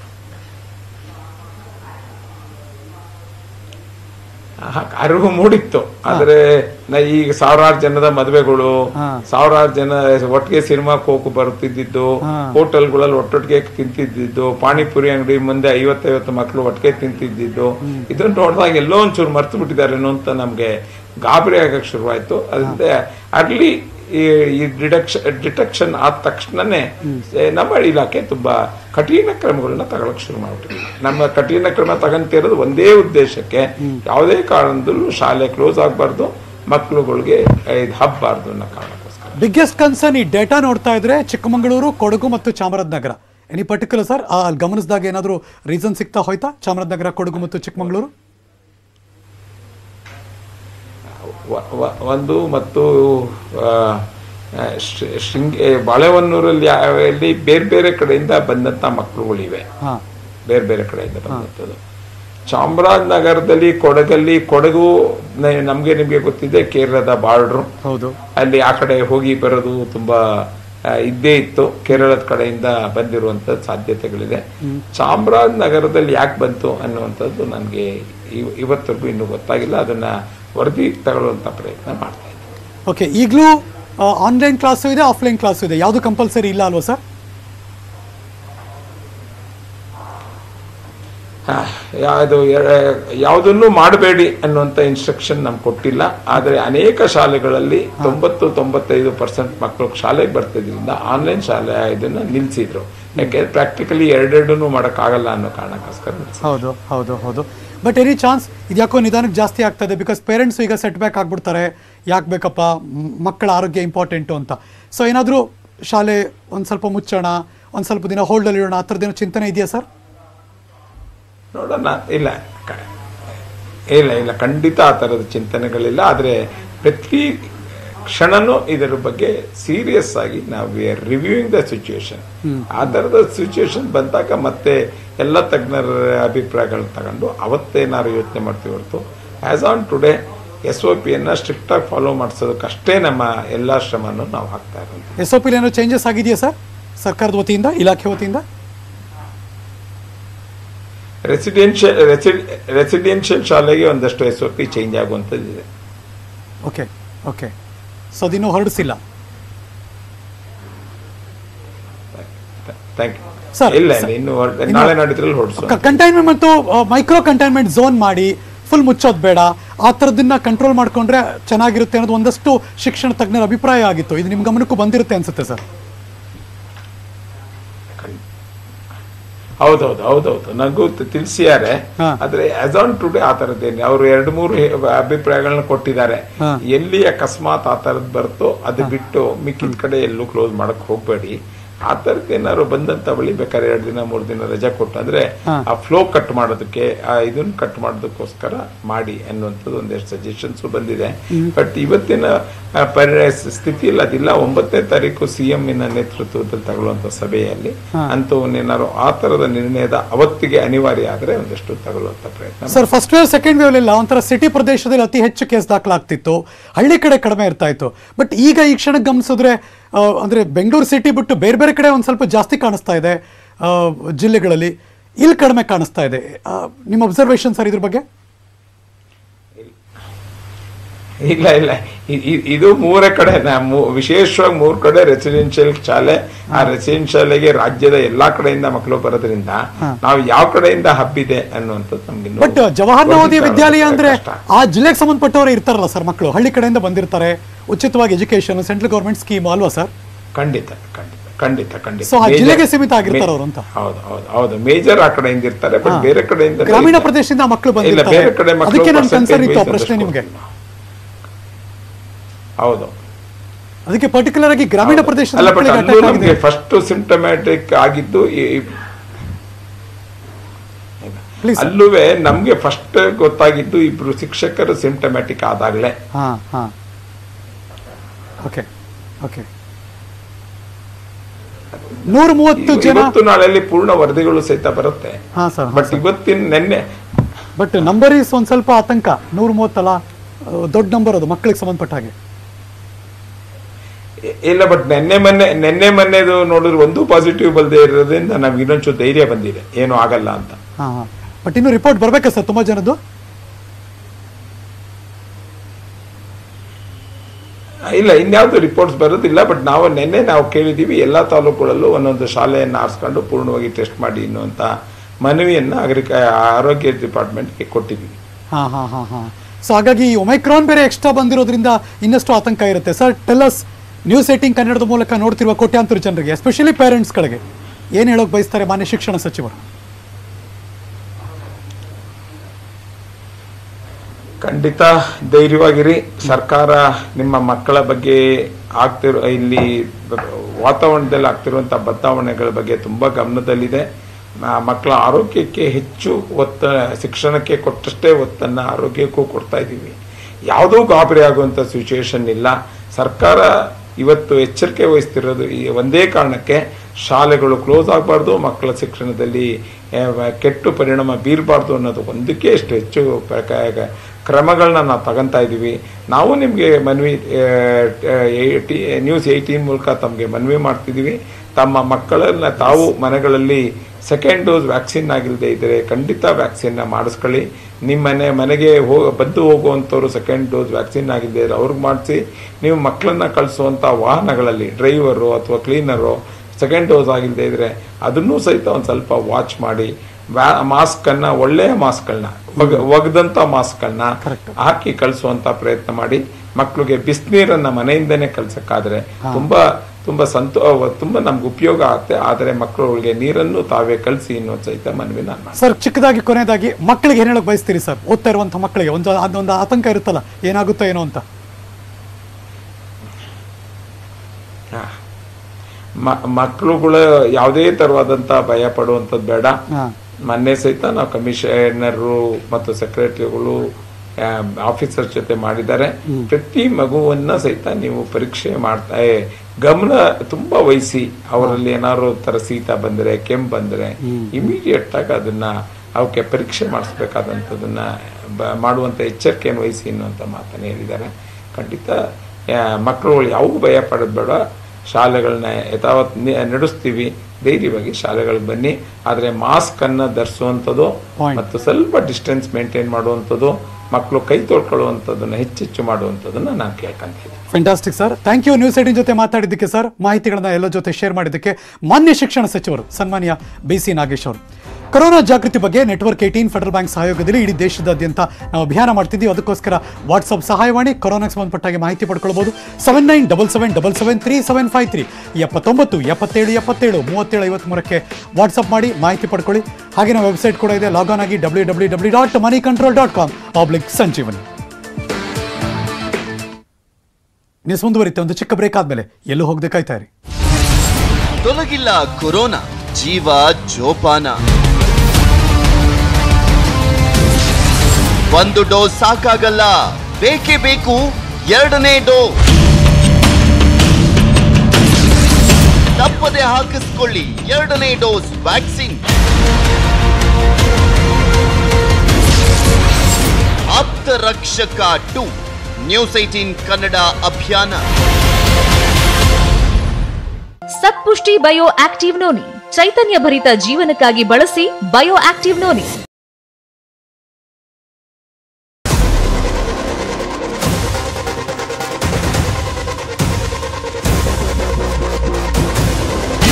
ಆ- ಅರಿವು ಮೂಡಿತ್ತು ಆದ್ರೆ ನಾ ಈಗ ಸಾವಿರಾರು ಜನದ ಮದುವೆಗಳು ಸಾವಿರಾರು ಜನ ಒಟ್ಟಿಗೆ ಸಿನಿಮಾಕ್ಕೆ ಹೋಗಿ ಬರ್ತಿದ್ದಿದ್ದು ಹೋಟೆಲ್ಗಳಲ್ಲಿ ಒಟ್ಟೊಟ್ಟಿಗೆ ತಿಂತಿದ್ದಿದ್ದು ಪಾನಿಪುರಿ ಅಂಗಡಿ ಮುಂದೆ ಐವತ್ತೈವತ್ತು ಮಕ್ಕಳು ಒಟ್ಟಿಗೆ ತಿಂತಿದ್ದಿದ್ದು ಇದನ್ನ ನೋಡಿದಾಗ ಎಲ್ಲೋ ಒಂಚೂರು ಮರ್ತು ಬಿಟ್ಟಿದ್ದಾರೆ ಅಂತ ನಮ್ಗೆ ಗಾಬರಿ ಆಗಕ್ಕೆ ಶುರುವಾಯ್ತು ಅದರಿಂದ ಅರ್ಲಿ ಈ ಡಿಡಕ್ಷನ್ ಡಿಟೆಕ್ಷನ್ ಆದ ತಕ್ಷಣನೇ ಏ, ನಮ್ಮ ಇಲಾಖೆ ತುಂಬಾ ಕಠಿಣ ಕ್ರಮಗಳನ್ನ ತಗೊಳಕ್ ಶುರು ಮಾಡ್ಬಿಟ್ಟಿದ್ವಿ ನಮ್ಮ ಕಠಿಣ ಕ್ರಮ ತಗೊಂತಿರೋದು ಒಂದೇ ಉದ್ದೇಶಕ್ಕೆ ಯಾವುದೇ ಕಾರಣದಲ್ಲೂ ಶಾಲೆ ಕ್ಲೋಸ್ ಆಗಬಾರ್ದು ಮಕ್ಕಳುಗಳಿಗೆ ಇದು ಹಬ್ಬಾರ್ದು ಅನ್ನೋ ಕಾರಣಕ್ಕೋಸ್ಕರ ಬಿಗ್ಗೆಸ್ಟ್ ಕನ್ಸರ್ನ್ ಈ ಡೇಟಾ ನೋಡ್ತಾ ಇದ್ರೆ ಚಿಕ್ಕಮಗಳೂರು ಕೊಡಗು ಮತ್ತು ಚಾಮರಾಜನಗರ ಎನಿ ಪರ್ಟಿಕ್ಯುಲರ್ ಸರ್ ಅಲ್ಲಿ ಗಮನಿಸಿದಾಗ ಏನಾದರೂ ರೀಸನ್ ಸಿಗ್ತಾ ಹೋಯ್ತಾ ಚಾಮರಾಜನಗರ ಕೊಡಗು ಮತ್ತು ಚಿಕ್ಕಮಗಳೂರು ವ- ವ- ಒಂದು ಮತ್ತು ಆ, ಆ, ಶೃ- ಶೃಂಗೇ ಬಾಳೆಹೊನ್ನೂರಲ್ಲಿ ಯಾವ- ಎಲ್ಲಿ ಬೇರೆ ಬೇರೆ ಕಡೆಯಿಂದ ಬಂದಂತ ಮಕ್ಕಳುಗಳಿವೆ ಹಾಂ ಬೇರೆ ಬೇರೆ ಕಡೆಯಿಂದ ಬಂದಂಥದ್ದು ಚಾಮರಾಜನಗರದಲ್ಲಿ ಕೊಡಗಲ್ಲಿ ಕೊಡಗು ನ- ನಮ್ಗೆ ನಿಮ್ಗೆ ಗೊತ್ತಿದೆ ಕೇರಳದ ಬಾರ್ಡ್ರು ಹೌದು ಅಲ್ಲಿ ಆ ಕಡೆ ಹೋಗಿ ಬರೋದು ತುಂಬಾ ಆ, ಇದ್ದೇ ಇತ್ತು ಕೇರಳದ ಕಡೆಯಿಂದ ಬಂದಿರುವಂತ ಸಾಧ್ಯತೆಗಳಿದೆ ಚಾಮರಾಜನಗರದಲ್ಲಿ ಯಾಕೆ ಬಂತು ಅನ್ನುವಂಥದ್ದು ನನಗೆ ಇವತ್ತರೆಗೂ ಇನ್ನೂ ಗೊತ್ತಾಗಿಲ್ಲ ಅದನ್ನ ವರದಿ ತಗೊಳ್ಳುವಂತ ಪ್ರಯತ್ನ ಮಾಡ್ತಾ ಇದ್ದೀನಿ ಓಕೆ ಈಗಲೂ ಆನ್ಲೈನ್ ಕ್ಲಾಸು ಇದೆ ಆಫ್ಲೈನ್ ಕ್ಲಾಸು ಇದೆ ಯಾವುದು ಕಂಪಲ್ಸರಿ ಇಲ್ಲ ಅಲ್ವಾ ಸರ್ ಹಾ, ಯಾವುದು ಯಾವುದನ್ನು ಮಾಡಬೇಡಿ ಅನ್ನುವಂಥ ಇನ್ಸ್ಟ್ರಕ್ಷನ್ ನಮ್ಗೆ ಕೊಟ್ಟಿಲ್ಲ ಆದರೆ ಅನೇಕ ಶಾಲೆಗಳಲ್ಲಿ ತೊಂಬತ್ತು ತೊಂಬತ್ತೈದು ಪರ್ಸೆಂಟ್ ಮಕ್ಕಳು ಶಾಲೆಗೆ ಬರ್ತಿದ್ರಿಂದ ಆನ್ಲೈನ್ ಶಾಲೆ ಇದನ್ನ ನಿಲ್ಸಿದ್ರು ಯಾಕೆಂದ್ರೆ ಪ್ರಾಕ್ಟಿಕಲಿ ಎರಡೆರಡೂ ಮಾಡೋಕ್ಕಾಗಲ್ಲ ಅನ್ನೋ ಕಾರಣಕ್ಕೋಸ್ಕರ ನಿಲ್ಸಿದ್ರು. ಹೌದು ಹೌದು ಹೌದು ಬಟ್ ಎನಿ ಚಾನ್ಸ್ ಇದ್ಯಾಕೋ ನಿಧಾನಕ್ಕೆ ಜಾಸ್ತಿ ಆಗ್ತದೆ ಬಿಕಾಸ್ ಪೇರೆಂಟ್ಸ್ ಈಗ ಸೆಟ್ ಬ್ಯಾಕ್ ಆಗ್ಬಿಡ್ತಾರೆ ಯಾಕೆ ಬೇಕಪ್ಪ ಮ್- ಮಕ್ಕಳ ಆರೋಗ್ಯ ಇಂಪಾರ್ಟೆಂಟು ಅಂತ ಸೊ ಏನಾದರೂ ಶಾಲೆ ಒಂದು ಸ್ವಲ್ಪ ಮುಚ್ಚೋಣ ಒಂದು ಸ್ವಲ್ಪ ದಿನ ಹೋಲ್ಡಲ್ಲಿ ಇಡೋಣ ಆ ಥರದ್ದೇನೋ ಚಿಂತನೆ ಇದೆಯಾ ಸರ್ ನೋಡೋಣ ಇಲ್ಲ ಕ- ಇಲ್ಲ ಇಲ್ಲ ಖಂಡಿತ ಆ ಥರದ ಚಿಂತನೆಗಳಿಲ್ಲ ಆದರೆ ಪ್ರತಿ ಕ್ಷಣನೂ ಇದರ ಬಗ್ಗೆ ಸೀರಿಯಸ್ ಆಗಿ ನಾವು we are reviewing the situation ಆ ಥರದ ಸಿಚುಯೇಷನ್ ಬಂದಾಗ ಮತ್ತೆ ಎಲ್ಲ ತಜ್ಞರ ಅಭಿಪ್ರಾಯಗಳನ್ನ ತಗೊಂಡು ಅವತ್ತೇನಾದ್ರು ಯೋಚನೆ ಮಾಡ್ತೀವಿ ಹೊರತು as on today S O ಪಿಯನ್ನು ಸ್ಟ್ರಿಕ್ಟಾಗಿ ಫಾಲೋ ಮಾಡಿಸೋದಕ್ಕಷ್ಟೇ ನಮ್ಮ ಎಲ್ಲ ಶ್ರಮವನ್ನು ನಾವು ಹಾಕ್ತಾ ಇರೋದು ಎಸ್ ಒ ಪಿಲಿ ಏನೋ ಚೇಂಜಸ್ ಆಗಿದೆಯಾ ಸರ್ ಸರ್ಕಾರದ ವತಿಯಿಂದ ಇಲಾಖೆ ವತಿಯಿಂದ ರೆಸಿಡೆನ್ಷಿಯಲ್ ರೆಸಿಡೆನ್ಷಿಯಲ್ ಶಾಲೆಗೆ ಒಂದಷ್ಟು ಎಸ್ ಒ ಪಿ ಚೇಂಜ್ ಆಗುವಂಥದ್ದಿದೆ ಓಕೆ ಓಕೆ ಸೊ ಅದಿನ್ನೂ ಹೊರಡಿಸಿಲ್ಲ ಥ್ಯಾಂಕ್ Sir, ಯು ಇಲ್ಲ sir. ಇಲ್ಲ ಇನ್ನು ಹೊರ್ಡ್- ನಾಳೆ ನಾಡಿದ್ರಲ್ಲಿ ಹೊರಡಿಸೋಣ ಕಂಟೈನ್ಮೆಂಟ್ ಮತ್ತು ಮೈಕ್ರೋ ಕಂಟೈನ್ಮೆಂಟ್ ಝೋನ್ ಮಾಡಿ ಫುಲ್ ಮುಚ್ಚೋದು ಬೇಡ ಆ ಥರದನ್ನ ಕಂಟ್ರೋಲ್ ಮಾಡ್ಕೊಂಡ್ರೆ ಚೆನ್ನಾಗಿರುತ್ತೆ ಅನ್ನೋದು ಒಂದಷ್ಟು ಶಿಕ್ಷಣ ತಜ್ಞರ ಅಭಿಪ್ರಾಯ ಆಗಿತ್ತು ಇದು ನಿಮ್ಮ ಗಮನಕ್ಕೂ ಬಂದಿರುತ್ತೆ ಅನ್ಸುತ್ತೆ ಸರ್ ಹೌದೌದು ಹೌದೌದು ನನಗೂ ತ- ತಿಳಿಸಿದ್ದಾರೆ ಹಾ. ಆದ್ರೆ ಆಸ್ ಆನ್ ಟುಡೇ ಆ ತರದ್ದೇನು ಅವರು ಎರಡು ಮೂರು ಹೆ- ಅಭಿಪ್ರಾಯಗಳನ್ನ ಕೊಟ್ಟಿದ್ದಾರೆ ಹಾ. ಎಲ್ಲಿ ಅಕಸ್ಮಾತ್ ಆ ತರದ್ ಬರ್ತೋ ಅದು ಬಿಟ್ಟು ಮಿಕ್ಕಿದ ಕಡೆ ಎಲ್ಲೂ ಕ್ಲೋಸ್ ಮಾಡಕ್ ಹೋಗ್ಬೇಡಿ ಆ ತರದ್ ಏನಾದ್ರು ಬಂದಂತ ಬಳಿ ಬೇಕಾದ್ರೆ ಎರಡು ದಿನ ಮೂರು ದಿನ ರಜಾ ಕೊಟ್ಟು ಅಂದ್ರೆ ಹಾ. ಆ ಫ್ಲೋ ಕಟ್ ಮಾಡೋದಕ್ಕೆ ಆ ಇದನ್ನ ಕಟ್ ಮಾಡೋದಕ್ಕೋಸ್ಕರ ಮಾಡಿ ಅನ್ನುವಂಥದ್ದು ಒಂದೆರಡು ಸಜೆಷನ್ಸ್ ಬಂದಿದೆ ಬಟ್ ಇವತ್ತಿನ ಆ, ಪರಿ ಸ್ಥಿತಿಯಲ್ಲಿ ಅದಿಲ್ಲ ಒಂಬತ್ತನೇ ತಾರೀಕು ಸಿಎಂ ಇನ ನೇತೃತ್ವದಲ್ಲಿ ತಗೊಳ್ಳುವಂತ ಸಭೆಯಲ್ಲಿ ಅಂತವನ್ನೇನಾದ್ರು ಆ ತರದ ನಿರ್ಣಯದ ಅವತ್ತಿಗೆ ಅನಿವಾರ್ಯ ಆದ್ರೆ ಒಂದಷ್ಟು ತಗೊಳ್ಳುವಂತ ಪ್ರಯತ್ನ sir first wave second wave ಇಲ್ಲ ಒಂಥರ ಸಿಟಿ ಪ್ರದೇಶದಲ್ಲಿ ಅತಿ ಹೆಚ್ಚು ಕೇಸ್ ದಾಖಲಾಗ್ತಿತ್ತು ಹಳ್ಳಿ ಕಡೆ ಕಡಿಮೆ ಇರ್ತಾ ಇತ್ತು ಬಟ್ ಈಗ ಈ ಕ್ಷಣಕ್ಕೆ ಗಮನಿಸಿದ್ರೆ ಆ, ಅಂದ್ರೆ ಬೆಂಗಳೂರು ಸಿಟಿ ಬಿಟ್ಟು ಬೇರೆ ಬೇರೆ ಕಡೆ ಒಂದು ಸ್ವಲ್ಪ ಜಾಸ್ತಿ ಕಾಣಿಸ್ತಾ ಇದೆ ಆ, ಜಿಲ್ಲೆಗಳಲ್ಲಿ ಇಲ್ಲಿ ಕಡಿಮೆ ಕಾಣಿಸ್ತಾ ಇದೆ ಆ, ನಿಮ್ಮ ಅಬ್ಸರ್ವೇಷನ್ ಸರ್ ಇದ್ರ ಬಗ್ಗೆ ಇಲ್ಲ ಇಲ್ಲ ಇ- ಇ- ಇದು ಮೂರೇ ಕಡೆ ನಾ- ಮೂ- ವಿಶೇಷವಾಗಿ ಮೂರ್ ಕಡೆ ರೆಸಿಡೆನ್ಷಿಯಲ್ ಶಾಲೆ ಆ ರೆಸಿಡೆನ್ಷಿಯಲ್ ಶಾಲೆಗೆ ರಾಜ್ಯದ ಎಲ್ಲಾ ಕಡೆಯಿಂದ ಮಕ್ಕಳು ಬರೋದ್ರಿಂದ ನಾವು ಯಾವ ಕಡೆಯಿಂದ ಹಬ್ಬಿದೆ ಅನ್ನುವಂಥದ್ದು ನಮ್ಗೆ ಇನ್ನೂ ಬಟ್ ಜವಾಹರ್ ನವೋದಯ ವರ್ಣಿಸಲಾಗದ ವಿದ್ಯಾಲಯ ಅಂದ್ರೆ ಕಷ್ಟ. ಆ ಜಿಲ್ಲೆಗೆ ಸಂಬಂಧಪಟ್ಟವರೇ ಇರ್ತಾರಲ್ಲ ಸರ್ ಮಕ್ಕಳು ಹಳ್ಳಿ ಕಡೆಯಿಂದ ಬಂದಿರ್ತಾರೆ ಉಚಿತವಾಗಿ ಎಜುಕೇಶನ್ ಸೆಂಟ್ರಲ್ ಗೌರ್ಮೆಂಟ್ ಸ್ಕೀಮ್ ಅಲ್ವಾ ಸರ್ ಖಂಡಿತ ಖಂಡಿತ ಖಂಡಿತ ಖಂಡಿತ So, ಆ Major- ಜಿಲ್ಲೆಗೆ ಸೀಮಿತ ಆಗಿರ್ತಾರ ಮೇ- ಅವ್ರು ಅಂತ? ಹೌದು ಹೌದು ಹೌದು ಮೇಜರ್ ಆ ಕಡೆಯಿಂದ ಇರ್ತಾರೆ ಬಟ್ ಬೇರೆ ಕಡೆಯಿಂದ ಗ್ರಾಮೀಣ ಇಲ್ಲ. ಪ್ರದೇಶದಿಂದ ಮಕ್ಕಳು ಇಲ್ಲ ಬಂದಿರ್ತಾರೆ ಬೇರೆ ಕಡೆ ಮಕ್ಕಳು ಅದಕ್ಕೆ ನನ್ನ percentage ಕನ್ಸರ್ನ್ ಇತ್ತು ಆ wise ಪ್ರಶ್ನೆ ಅದಷ್ಟು ನಿಮ್ಗೆ ಕೊಟ್ಟಿಲ್ಲ. ಹೌದು ಅದಕ್ಕೆ ಪರ್ಟಿಕ್ಯುಲರ್ ಆಗಿ ಗ್ರಾಮೀಣ ಹೌದು. ಪ್ರದೇಶದ ಅಲ್ಲ ಬಟ್ ಮಕ್ಕಳಿಗೆ ಅಲ್ಲೂ attack ನಮ್ಗೆ ಆಗಿದೆ ಫಸ್ಟ್ ಸಿಂಟಮ್ಯಾಟಿಕ್ ಆಗಿದ್ದು ಈ- ಈ- Please, sir. ಅಲ್ಲೂವೆ ನಮ್ಗೆ ಫಸ್ಟ್ ಗೊತ್ತಾಗಿದ್ದು ಇಬ್ರು ಶಿಕ್ಷಕರು ಸಿಂಟಮ್ಯಾಟಿಕ್ ಆದಾಗ್ಲೇ ಹಾ ಹಾ ಓಕೆ ಓಕೆ ನೂರ ಮೂವತ್ತು ಜನ ಇವತ್ತು ನಾಳೆಲ್ಲಿ ಪೂರ್ಣ ವರದಿಗಳು ಸಹಿತ ಬರುತ್ತೆ ಹಾ ಸರ್ ಬಟ್ ಇವತ್ತಿನ ನಿನ್ನೆ ಬಟ್ ನಂಬರ್ ಇಸ್ ಒಂದ್ ಸ್ವಲ್ಪ ಆತಂಕ ನೂರ ಮೂವತ್ತಲ್ಲ ಆ, ದೊಡ್ಡ ನಂಬರ್ ಅದು ಮಕ್ಕಳಿಗೆ ಸಂಬಂಧಪಟ್ಟ ಹಾಗೆ ಇಲ್ಲ ಬಟ್ ನೆನ್ನೆ ಮೊನ್ನೆ ನೆನ್ನೆ ಮೊನ್ನೆದು ನೋಡಿದ್ರೆ ಒಂದು ಪಾಸಿಟಿವ್ ಬಲ್ದೇ ಇರೋದ್ರಿಂದ ನಮ್ಗೆ ಇನ್ನೊಂಚೂರು ಧೈರ್ಯ ಬಂದಿದೆ ಏನು ಆಗಲ್ಲ ಅಂತ ಹಾ ಹಾ ಬಟ್ ಇನ್ನು ರಿಪೋರ್ಟ್ ಬರ್ಬೇಕಾ ಸರ್ ತುಂಬಾ ಜನದ್ದು ಇಲ್ಲ ಇನ್ಯಾವುದು ರಿಪೋರ್ಟ್ಸ್ ಬರೋದಿಲ್ಲ ಬಟ್ ನಾವು ನಿನ್ನೆ ನಾವು ಕೇಳಿದೀವಿ ಎಲ್ಲಾ ತಾಲೂಕುಗಳಲ್ಲೂ ಒಂದೊಂದು ಶಾಲೆಯನ್ನು ಆರಿಸ್ಕೊಂಡು ಪೂರ್ಣವಾಗಿ ಟೆಸ್ಟ್ ಮಾಡಿ ಅನ್ನುವಂತ ಮನವಿಯನ್ನ ಅಗ್ರಿಕ ಆರೋಗ್ಯ ಡಿಪಾರ್ಟ್ಮೆಂಟ್ಗೆ ಕೊಟ್ಟಿದ್ದೀವಿ ಹಾ ಹಾ ಹಾ ಹಾ ಸೊ ಹಾಗಾಗಿ ಈ ಒಮೈಕ್ರಾನ್ ಬೇರೆ ಎಕ್ಸ್ಟ್ರಾ ಬಂದಿರೋದ್ರಿಂದ ಇನ್ನಷ್ಟು ಆತಂಕ ಇರುತ್ತೆ ಸರ್ ಟೆಲ್ಲಸ್ ನ್ಯೂಸ್ ಏಟಿಂಗ್ ಕನ್ನಡದ ಮೂಲಕ ನೋಡ್ತಿರುವ ಕೋಟ್ಯಾಂತರ ಜನರಿಗೆ ಎಸ್ಪೆಷಲಿ ಪೇರೆಂಟ್ಸ್ಗಳಿಗೆ ಏನು ಹೇಳೋಕೆ ಬಯಸ್ತಾರೆ ಮಾನ್ಯ ಶಿಕ್ಷಣ ಸಚಿವರು ಖಂಡಿತ ಧೈರ್ಯವಾಗಿರಿ ಸರ್ಕಾರ ನಿಮ್ಮ ಮಕ್ಕಳ ಬಗ್ಗೆ ಆಗ್ತಿರೋ ಇಲ್ಲಿ ವಾತಾವರಣದಲ್ಲಿ ಆಗ್ತಿರುವಂಥ ಬದಲಾವಣೆಗಳ ಬಗ್ಗೆ ತುಂಬ ಗಮನದಲ್ಲಿದೆ ಮ- ಮಕ್ಕಳ ಆರೋಗ್ಯಕ್ಕೆ ಹೆಚ್ಚು ಒತ್ತ ಶಿಕ್ಷಣಕ್ಕೆ ಕೊಟ್ಟಷ್ಟೇ ಒತ್ತನ್ನು ಆರೋಗ್ಯಕ್ಕೂ ಕೊಡ್ತಾ ಇದ್ದೀವಿ ಯಾವುದೂ ಗಾಬರಿ ಆಗುವಂಥ ಸಿಚುವೇಶನ್ ಇಲ್ಲ ಸರ್ಕಾರ ಇವತ್ತು ಎಚ್ಚರಿಕೆ ವಹಿಸ್ತಿರೋದು ಈ ಒಂದೇ ಕಾರಣಕ್ಕೆ ಶಾಲೆಗಳು ಕ್ಲೋಸ್ ಆಗಬಾರ್ದು ಮಕ್ಕಳ ಶಿಕ್ಷಣದಲ್ಲಿ ಆ, ಕೆಟ್ಟು ಪರಿಣಾಮ ಬೀರಬಾರ್ದು ಅನ್ನೋದು ಒಂದಕ್ಕೆ ಎಷ್ಟು ಹೆಚ್ಚು ಪ- ಕ- ಕ- ಕ್ರಮಗಳನ್ನ ನಾವು ತಗೊಂತಾ ಇದ್ದೀವಿ ನಾವು ನಿಮಗೆ ಮನವಿ ನ್ಯೂಸ್ ಏಯ್ಟೀನ್ ಮೂಲಕ ತಮಗೆ ಮನವಿ ಮಾಡ್ತಿದ್ದೀವಿ ತಮ್ಮ ಮಕ್ಕಳನ್ನ ತಾವು ಮನೆಗಳಲ್ಲಿ ಸೆಕೆಂಡ್ ಡೋಸ್ ವ್ಯಾಕ್ಸಿನ್ ಆಗಿಲ್ಲದೆ ಇದ್ದರೆ ಖಂಡಿತ ವ್ಯಾಕ್ಸಿನ್ನ ಮಾಡಿಸ್ಕೊಳ್ಳಿ ನಿಮ್ಮ ಮನೆ ಮನೆಗೆ ಹೋ ಬಂದು ಹೋಗುವಂಥವ್ರು ಸೆಕೆಂಡ್ ಡೋಸ್ ವ್ಯಾಕ್ಸಿನ್ ಆಗಿಲ್ಲದೆ ಇದ್ರೆ ಅವ್ರಿಗೆ ಮಾಡಿಸಿ ನೀವು ಮಕ್ಕಳನ್ನ ಕಳಿಸುವಂಥ ವಾಹನಗಳಲ್ಲಿ ಡ್ರೈವರು ಅಥವಾ ಕ್ಲೀನರು ಸೆಕೆಂಡ್ ಡೋಸ್ ಆಗಿಲ್ಲದೆ ಇದ್ರೆ ಅದನ್ನೂ ಸಹಿತ ಒಂದು ಸ್ವಲ್ಪ ವಾಚ್ ಮಾಡಿ ಮಾಸ್ಕನ್ನು ಒಳ್ಳೆಯ ಮಾಸ್ಕ್ಗಳನ್ನ ಒಗ ಒಗದಂಥ ಮಾಸ್ಕ್ಗಳನ್ನ ಹಾಕಿ ಕಳಿಸುವಂಥ ಪ್ರಯತ್ನ ಮಾಡಿ ಮಕ್ಕಳಿಗೆ ಬಿಸಿನೀರನ್ನ ಮನೆಯಿಂದನೇ ಕಳ್ಸಕ್ಕಾದ್ರೆ ತುಂಬಾ ತುಂಬಾ ಸಂತೋ ತುಂಬಾ ನಮ್ಗೆ ಉಪಯೋಗ ಆಗುತ್ತೆ ಆದರೆ ಮಕ್ಕಳುಗಳಿಗೆ ನೀರನ್ನು ತಾವೇ ಕಳಿಸಿ ಅನ್ನೋ ಸಹಿತ ಮನವಿ ನಾನು ಮಾಡ್ತೀನಿ. ಸರ್ ಚಿಕ್ಕದಾಗಿ ಕೊನೆಯದಾಗಿ ಮಕ್ಕಳಿಗೆ ಏನು ಹೇಳಕ್ ಬಯಸ್ತೀರಿ ಸರ್ ಓದ್ತಾ ಇರುವಂಥ ಮಕ್ಕಳಿಗೆ ಒಂದು ಅದೊಂದು ಆತಂಕ ಇರುತ್ತಲ್ಲ ಏನಾಗುತ್ತೋ ಏನೋ ಅಂತ ಹಾ. ಮ- ಮಕ್ಕಳುಗಳು ಯಾವುದೇ ತರವಾದಂತ ಭಯ ಪಡುವಂಥದ್ದು ಬೇಡ ಹಾ ಮೊನ್ನೆ ಸಹಿತ ನಾವು ಕಮಿಷನರು ಮತ್ತು ಸೆಕ್ರೆಟರಿಗಳು ಆಫೀಸರ್ ಜೊತೆ ಮಾಡಿದ್ದಾರೆ ಪ್ರತಿ ಮಗುವನ್ನ ಸಹಿತ ನೀವು ಪರೀಕ್ಷೆ ಮಾಡ್ತಾ ಏ, ಗಮನ ತುಂಬಾ ವಹಿಸಿ ಅವರಲ್ಲಿ ಏನಾದ್ರು ತರ ಶೀತ ಬಂದ್ರೆ ಕೆಮ್ಮು ಬಂದ್ರೆ ಇಮಿಡಿಯೇಟ್ ಆಗಿ ಅದನ್ನ ಅವಕ್ಕೆ ಪರೀಕ್ಷೆ ಮಾಡಿಸ್ಬೇಕಾದಂಥದ್ದನ್ನ ಬ- ಮಾಡುವಂತ ಎಚ್ಚರಿಕೆಯನ್ನು ವಹಿಸಿ ಅನ್ನುವಂಥ ಮಾತನ್ನು ಹೇಳಿದ್ದಾರೆ ಖಂಡಿತ ಆ, ಮಕ್ಕಳುಗಳು ಯಾವ ಭಯ ಪಡೋದು ಬೇಡ ಶಾಲೆಗಳನ್ನ ಯಥಾವತ್ ನಿ- ನಡೆಸ್ತೀವಿ ಧೈರ್ಯವಾಗಿ ಶಾಲೆಗಳಿಗೆ ಬನ್ನಿ ಆದರೆ ಮಾಸ್ಕ್ ಅನ್ನ ಧರಿಸುವಂಥದ್ದು Point. ಮತ್ತು ಸ್ವಲ್ಪ ಡಿಸ್ಟೆನ್ಸ್ ಮೇಂಟೈನ್ ಮಾಡುವಂಥದ್ದು ಮಕ್ಕಳು ಕೈ ತೊಳ್ಕೊಳ್ಳುವಂಥದ್ದನ್ನ ಹೆಚ್ಚೆಚ್ಚು ಮಾಡುವಂಥದ್ದನ್ನ ನಾನು ಕೇಳ್ಕೊಂತೀನಿ fantastic sir thank you news eighteen ಜೊತೆ ಮಾತಾಡಿದ್ದಕ್ಕೆ ಸರ್ ಮಾಹಿತಿಗಳನ್ನ ಎಲ್ಲ ಜೊತೆ ಶೇರ್ ಮಾಡಿದ್ದಕ್ಕೆ ಮಾನ್ಯ ಶಿಕ್ಷಣ ಸಚಿವರು ಸನ್ಮಾನ್ಯ ಬಿ ಸಿ ನಾಗೇಶ್ ಅವರು ಕೊರೋನಾ ಜಾಗೃತಿ ಬಗ್ಗೆ ನೆಟ್ವರ್ಕ್ ಏಟೀನ್ ಫೆಡರಲ್ ಬ್ಯಾಂಕ್ ಸಹಯೋಗದಲ್ಲಿ ಇಡೀ ದೇಶದಾದ್ಯಂತ ನಾವು ಅಭಿಯಾನ ಮಾಡ್ತಿದ್ದೀವಿ ಅದಕ್ಕೋಸ್ಕರ ವಾಟ್ಸಪ್ ಸಹಾಯವಾಣಿ ಕೊರೋನಾಗೆ ಸಂಬಂಧಪಟ್ಟಾಗೆ ಮಾಹಿತಿ ಪಡ್ಕೊಳ್ಬೋದು seven nine double seven double seven three seven five three ಎಪ್ಪತ್ತೊಂಬತ್ತು ಎಪ್ಪತ್ತೇಳು ಎಪ್ಪತ್ತೇಳು ಮೂವತ್ತೇಳು ಐವತ್ಮೂರಕ್ಕೆ ವಾಟ್ಸಪ್ ಮಾಡಿ ಮಾಹಿತಿ ಪಡ್ಕೊಳ್ಳಿ ಹಾಗೆ ನಮ್ಮ ವೆಬ್ಸೈಟ್ ಕೂಡ ಇದೆ ಲಾಗಾನ್ ಆಗಿ W W W dot money control dot com oblique Sanjeevani news ಮುಂದುವರಿತೆ ಒಂದು ಚಿಕ್ಕ ಬ್ರೇಕ್ ಆದ್ಮೇಲೆ ಎಲ್ಲೂ ಹೋಗದೆ ಕಾಯ್ತಾ ಇರಿ ತೊಲಗಿಲ್ಲ ಕೊರೋನಾ ಜೀವ ಜೋಪಾನ ಒಂದು ಡೋಸ್ ಸಾಕಾಗಲ್ಲ ಬೇಕೇ ಬೇಕು ಎರಡನೇ ಡೋಸ್ ತಪ್ಪದೆ ಹಾಕಿಸ್ಕೊಳ್ಳಿ ಎರಡನೇ ಡೋಸ್ ವ್ಯಾಕ್ಸಿನ್ ಆಪ್ತ ರಕ್ಷಕ ಟು ನ್ಯೂಸ್ ಏಟೀನ್ ಕನ್ನಡ ಅಭಿಯಾನ ಸತ್ಪುಷ್ಟಿ ಬಯೋ ಆಕ್ಟಿವ್ ನೋನಿ ಚೈತನ್ಯ ಭರಿತ ಜೀವನಕ್ಕಾಗಿ ಬಳಸಿ ಬಯೋ ಆಕ್ಟಿವ್ ನೋನಿ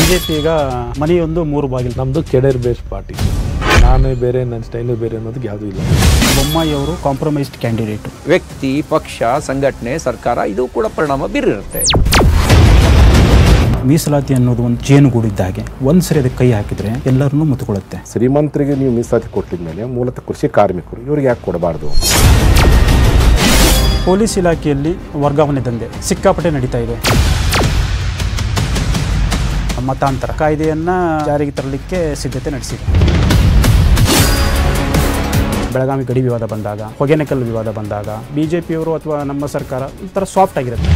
ಬಿಜೆಪಿ ಈಗ ಮನೆಯೊಂದು ಮೂರು ಬಾಗಿಲು ನಮ್ಮದು ಕೆಡರ್ ಬೇಸ್ಡ್ ಪಾರ್ಟಿ ನಾನೇ ಬೇರೆ ನನ್ನ ಸ್ಟೈಲು ಬೇರೆ ಅನ್ನೋದಕ್ಕೆ ಯಾವುದೂ ಇಲ್ಲ ಬೊಮ್ಮಾಯಿ ಅವರು ಕಾಂಪ್ರಮೈಸ್ಡ್ ಕ್ಯಾಂಡಿಡೇಟ್ ವ್ಯಕ್ತಿ ಪಕ್ಷ ಸಂಘಟನೆ ಸರ್ಕಾರ ಇದು ಕೂಡ ಪರಿಣಾಮ ಬೀರಿರುತ್ತೆ ಮೀಸಲಾತಿ ಅನ್ನೋದು ಒಂದು ಜೇನುಗೂಡಿದ್ದ ಹಾಗೆ ಒಂದ್ಸರಿ ಅದಕ್ಕೆ ಕೈ ಹಾಕಿದ್ರೆ ಎಲ್ಲರನ್ನೂ ಮುತ್ಕೊಳ್ಳುತ್ತೆ ಶ್ರೀಮಂತರಿಗೆ ನೀವು ಮೀಸಲಾತಿ ಕೊಟ್ಟಿದ ಮೇಲೆ ಮೂಲತಃ ಕೃಷಿ ಕಾರ್ಮಿಕರು ಇವ್ರಿಗೆ ಯಾಕೆ ಕೊಡಬಾರ್ದು ಪೊಲೀಸ್ ಇಲಾಖೆಯಲ್ಲಿ ವರ್ಗಾವಣೆ ದಂಧೆ ಸಿಕ್ಕಾಪಟ್ಟೆ ನಡೀತಾ ಇದೆ ಮತಾಂತರ ಕಾಯ್ದೆಯನ್ನ ಜಾರಿಗೆ ತರಲಿಕ್ಕೆ ಸಿದ್ಧತೆ ನಡೆಸಿದೆ ಬೆಳಗಾವಿ ಗಡಿ ವಿವಾದ ಬಂದಾಗ ಹೊಗೆನಕಲ್ ವಿವಾದ ಬಂದಾಗ ಬಿಜೆಪಿಯವರು ಅಥವಾ ನಮ್ಮ ಸರ್ಕಾರ ಒಂಥರ ಸಾಫ್ಟ್ ಆಗಿರುತ್ತೆ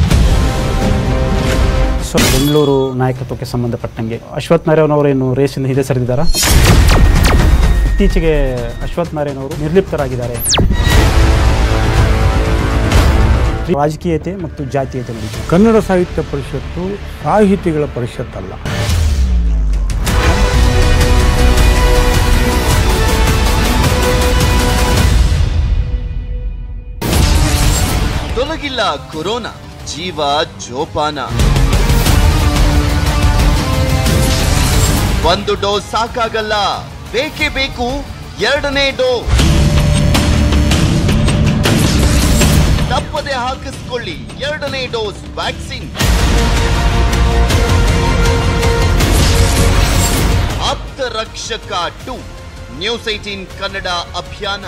ಸೊ ಬೆಂಗಳೂರು ನಾಯಕತ್ವಕ್ಕೆ ಸಂಬಂಧಪಟ್ಟಂಗೆ ಅಶ್ವಥ್ ನಾರಾಯಣ್ ಅವರೇನು ರೇಸಿಂದ ಹಿಂದೆ ಸರಿದಿದ್ದಾರಾ ಇತ್ತೀಚೆಗೆ ಅಶ್ವಥ್ ನಾರಾಯಣ್ ಅವರು ನಿರ್ಲಿಪ್ತರಾಗಿದ್ದಾರೆ ರಾಜಕೀಯತೆ ಮತ್ತು ಜಾತೀಯತೆ ನಡೀತಿದೆ ಕನ್ನಡ ಸಾಹಿತ್ಯ ಪರಿಷತ್ತು ಸಾಹಿತಿಗಳ ಪರಿಷತ್ತಲ್ಲ ತೊಲಗಿಲ್ಲ ಕೊರೋನಾ ಜೀವ ಜೋಪಾನ ಒಂದು ಡೋಸ್ ಸಾಕಾಗಲ್ಲ ಬೇಕೇ ಬೇಕು ಎರಡನೇ ಡೋಸ್ ತಪ್ಪದೆ ಹಾಕಿಸ್ಕೊಳ್ಳಿ ಎರಡನೇ ಡೋಸ್ ವ್ಯಾಕ್ಸಿನ್ ಆಪ್ತ ರಕ್ಷಕ ಟು ನ್ಯೂಸ್ ಏಟೀನ್ ಕನ್ನಡ ಅಭಿಯಾನ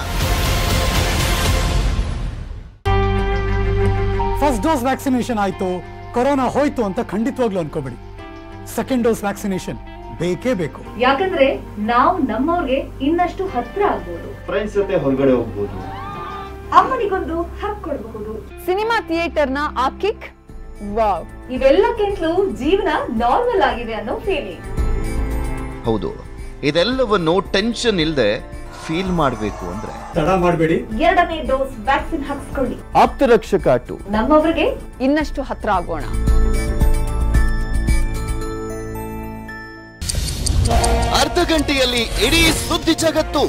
ಫಸ್ಟ್ ಡೋಸ್ ವ್ಯಾಕ್ಸಿನೇಷನ್ ಆಯ್ತು ಕೊರೋನಾ ಹೋಯ್ತು ಅಂತ ಖಂಡಿತವಾಗ್ಲೂ ಅನ್ಕೋಬೇಡಿ ಸೆಕೆಂಡ್ ಡೋಸ್ ವ್ಯಾಕ್ಸಿನೇಷನ್ ಬೇಕೇ ಬೇಕು ಯಾಕಂದ್ರೆ ನಾವು ನಮ್ಮವ್ರಿಗೆ ಇನ್ನಷ್ಟು ಹತ್ರ ಆಗ್ಬೋದು ಫ್ರೆಂಡ್ಸ್ ಜೊತೆ ಹೊರಗಡೆ ಹೋಗ್ಬೋದು ಅಮ್ಮನಿಗೊಂದು ಹಕ್ ಕೊಡಬಹುದು ಸಿನಿಮಾ ಥಿಯೇಟರ್ನ ಆ ಕಿಕ್ ವಾವ್ ಇವೆಲ್ಲಕ್ಕಿಂತಲೂ ಜೀವನ ನಾರ್ಮಲ್ ಆಗಿದೆ ಅನ್ನೋ ಫೀಲಿಂಗ್ ಹೌದು ಇದೆಲ್ಲವನ್ನು ಟೆನ್ಷನ್ ಇಲ್ಲದೆ ಫೀಲ್ ಮಾಡಬೇಕು ಅಂದ್ರೆ ತಡ ಮಾಡಬೇಡಿ ಎರಡನೇ ಡೋಸ್ ವ್ಯಾಕ್ಸಿನ್ ಹಾಕ್ಸ್ಕೊಳ್ಳಿ ಆಪ್ತ ರಕ್ಷಕ ಟು ನಮ್ಮವ್ರಿಗೆ ಇನ್ನಷ್ಟು ಹತ್ರ ಆಗೋಣ ಅರ್ಧ ಗಂಟೆಯಲ್ಲಿ ಇಡೀ ಸುದ್ದಿ ಜಗತ್ತು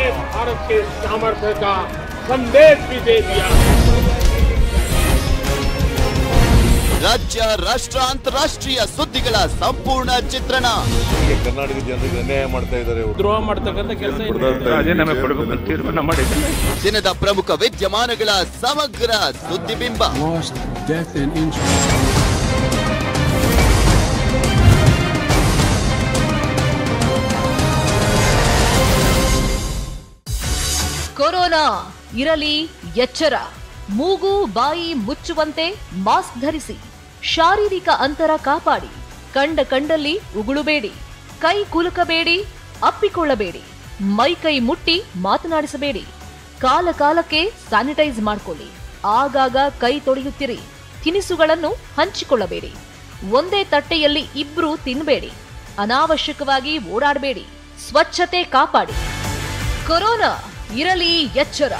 ರಾಜ್ಯ ರಾಷ್ಟ್ರ ಅಂತಾರಾಷ್ಟ್ರೀಯ ಸುದ್ದಿಗಳ ಸಂಪೂರ್ಣ ಚಿತ್ರಣ ಕರ್ನಾಟಕ ಜನರಿಗೆ ಅನ್ಯಾಯ ಮಾಡ್ತಾ ಇದ್ದಾರೆ ದ್ರೋಹ ಮಾಡ್ತಕ್ಕಂಥ ಕೆಲಸ ದಿನದ ಪ್ರಮುಖ ವಿದ್ಯಮಾನಗಳ ಸಮಗ್ರ ಸುದ್ದಿಬಿಂಬ ಕೊರೋನಾ ಇರಲಿ ಎಚ್ಚರ ಮೂಗು ಬಾಯಿ ಮುಚ್ಚುವಂತೆ ಮಾಸ್ಕ್ ಧರಿಸಿ ಶಾರೀರಿಕ ಅಂತರ ಕಾಪಾಡಿ ಕಂಡ ಕಂಡಲ್ಲಿ ಉಗುಳುಬೇಡಿ ಕೈ ಕುಲುಕಬೇಡಿ ಅಪ್ಪಿಕೊಳ್ಳಬೇಡಿ ಮೈ ಕೈ ಮುಟ್ಟಿ ಮಾತನಾಡಿಸಬೇಡಿ ಕಾಲ ಕಾಲಕ್ಕೆ ಸ್ಯಾನಿಟೈಸ್ ಮಾಡ್ಕೊಳ್ಳಿ ಆಗಾಗ ಕೈ ತೊಳೆಯುತ್ತಿರಿ ತಿನಿಸುಗಳನ್ನು ಹಂಚಿಕೊಳ್ಳಬೇಡಿ ಒಂದೇ ತಟ್ಟೆಯಲ್ಲಿ ಇಬ್ರು ತಿನ್ಬೇಡಿ ಅನಾವಶ್ಯಕವಾಗಿ ಓಡಾಡಬೇಡಿ ಸ್ವಚ್ಛತೆ ಕಾಪಾಡಿ ಕೊರೋನಾ ಇರಲಿ ಎಚ್ಚರ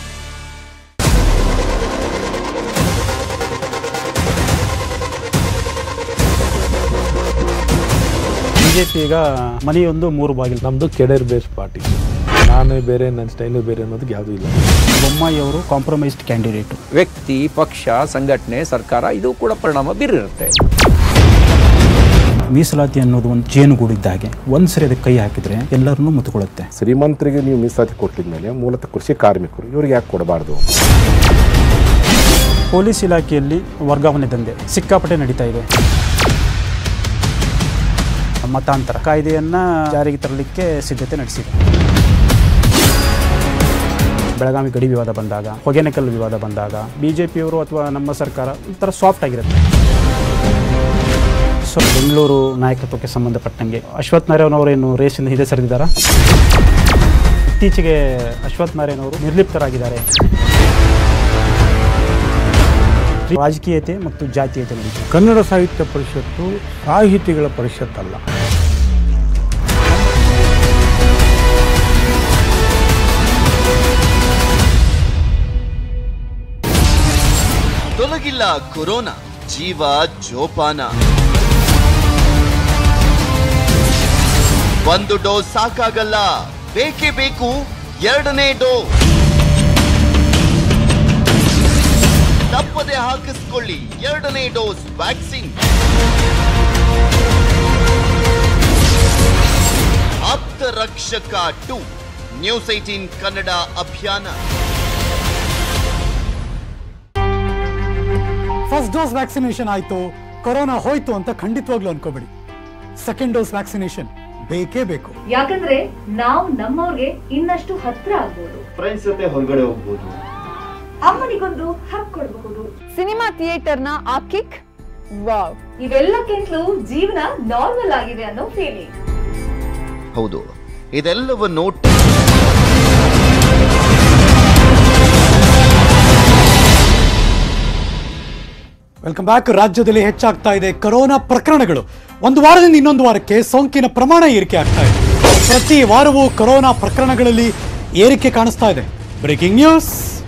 ಬಿಜೆಪಿ ಈಗ ಮನೆಯೊಂದು ಮೂರು ಬಾಗಿಲು ನಮ್ಮದು ಕೆಡರ್ ಬೇಸ್ಡ್ ಪಾರ್ಟಿ ನಾನೇ ಬೇರೆ ನನ್ನ ಸ್ಟೈಲು ಬೇರೆ ಅನ್ನೋದಕ್ಕೆ ಯಾವುದೂ ಇಲ್ಲ ಬೊಮ್ಮಾಯಿ ಅವರು ಕಾಂಪ್ರಮೈಸ್ಡ್ ಕ್ಯಾಂಡಿಡೇಟ್ ವ್ಯಕ್ತಿ ಪಕ್ಷ ಸಂಘಟನೆ ಸರ್ಕಾರ ಇದು ಕೂಡ ಪರಿಣಾಮ ಬೀರಿರುತ್ತೆ ಮೀಸಲಾತಿ ಅನ್ನೋದು ಒಂದು ಜೇನುಗೂಡಿದ್ದ ಹಾಗೆ ಒಂದ್ಸರಿ ಅದಕ್ಕೆ ಕೈ ಹಾಕಿದ್ರೆ ಎಲ್ಲರನ್ನೂ ಮುತ್ಕೊಳ್ಳುತ್ತೆ ಶ್ರೀಮಂತರಿಗೆ ನೀವು ಮೀಸಲಾತಿ ಕೊಟ್ಟಿದ ಮೇಲೆ ಮೂಲತಃ ಕೃಷಿ ಕಾರ್ಮಿಕರು ಇವ್ರಿಗೆ ಯಾಕೆ ಕೊಡಬಾರ್ದು ಪೊಲೀಸ್ ಇಲಾಖೆಯಲ್ಲಿ ವರ್ಗಾವಣೆ ದಂಧೆ ಸಿಕ್ಕಾಪಟ್ಟೆ ನಡೀತಾ ಇದೆ ಮತಾಂತರ ಕಾಯ್ದೆಯನ್ನ ಜಾರಿಗೆ ತರಲಿಕ್ಕೆ ಸಿದ್ಧತೆ ನಡೆಸಿದೆ ಬೆಳಗಾವಿ ಗಡಿ ವಿವಾದ ಬಂದಾಗ ಹೊಗೆನಕಲ್ ವಿವಾದ ಬಂದಾಗ ಬಿಜೆಪಿಯವರು ಅಥವಾ ನಮ್ಮ ಸರ್ಕಾರ ಒಂಥರ ಸಾಫ್ಟ್ ಆಗಿರುತ್ತೆ ಸೊ ಬೆಂಗಳೂರು ನಾಯಕತ್ವಕ್ಕೆ ಸಂಬಂಧಪಟ್ಟಂಗೆ ಅಶ್ವಥ್ ನಾರಾಯಣ್ ಅವರೇನು ರೇಸಿಂದ ಹಿಂದೆ ಸರಿದಿದ್ದಾರಾ ಇತ್ತೀಚೆಗೆ ಅಶ್ವಥ್ ನಾರಾಯಣ್ ಅವರು ನಿರ್ಲಿಪ್ತರಾಗಿದ್ದಾರೆ ರಾಜಕೀಯತೆ ಮತ್ತು ಜಾತೀಯತೆ ನಡೀತಿದೆ ಕನ್ನಡ ಸಾಹಿತ್ಯ ಪರಿಷತ್ತು ಸಾಹಿತಿಗಳ ಪರಿಷತ್ತಲ್ಲ ತೊಲಗಿಲ್ಲ ಕೊರೋನಾ ಜೀವ ಜೋಪಾನ ಒಂದು ಡೋಸ್ ಸಾಕಾಗಲ್ಲ ಬೇಕೇ ಬೇಕು ಎರಡನೇ ಡೋಸ್ ತಪ್ಪದೆ ಹಾಕಿಸ್ಕೊಳ್ಳಿ ಎರಡನೇ ಡೋಸ್ ವ್ಯಾಕ್ಸಿನ್ ರಕ್ತರಕ್ಷಕ ಟು ನ್ಯೂಸ್ ಏಟೀನ್ ಕನ್ನಡ ಅಭಿಯಾನ ಫಸ್ಟ್ ಡೋಸ್ ವ್ಯಾಕ್ಸಿನೇಷನ್ ಆಯ್ತು ಕೊರೋನಾ ಹೋಯ್ತು ಅಂತ ಖಂಡಿತವಾಗ್ಲೂ ಅನ್ಕೋಬೇಡಿ ಸೆಕೆಂಡ್ ಡೋಸ್ ವ್ಯಾಕ್ಸಿನೇಷನ್ ಬೇಕೇ ಬೇಕು ಯಾಕಂದ್ರೆ ನಾವು ನಮ್ಮವ್ರಿಗೆ ಇನ್ನಷ್ಟು ಹತ್ರ ಆಗ್ಬೋದು ಫ್ರೆಂಡ್ಸ್ ಜೊತೆ ಹೊರಗಡೆ ಹೋಗ್ಬೋದು ಅಮ್ಮನಿಗೊಂದು ಹಕ್ ಕೊಡಬಹುದು ಸಿನಿಮಾ ಥಿಯೇಟರ್ನ ಆ ಕಿಕ್ ವಾವ್ ಇವೆಲ್ಲಕ್ಕಿಂತಲೂ ಜೀವನ ನಾರ್ಮಲ್ ಆಗಿದೆ ಅನ್ನೋ ಫೀಲಿಂಗ್ ಹೌದು ಇದೆಲ್ಲವನ್ನು ವೆಲ್ಕಮ್ ಬ್ಯಾಕ್ ರಾಜ್ಯದಲ್ಲಿ ಹೆಚ್ಚಾಗ್ತಾ ಇದೆ ಕೊರೋನಾ ಪ್ರಕರಣಗಳು ಒಂದು ವಾರದಿಂದ ಇನ್ನೊಂದು ವಾರಕ್ಕೆ ಸೋಂಕಿನ ಪ್ರಮಾಣ ಏರಿಕೆ ಆಗ್ತಾ ಇದೆ ಪ್ರತಿ ವಾರವೂ ಕೊರೋನಾ ಪ್ರಕರಣಗಳಲ್ಲಿ ಏರಿಕೆ ಕಾಣಿಸ್ತಾ ಇದೆ ಬ್ರೇಕಿಂಗ್ ನ್ಯೂಸ್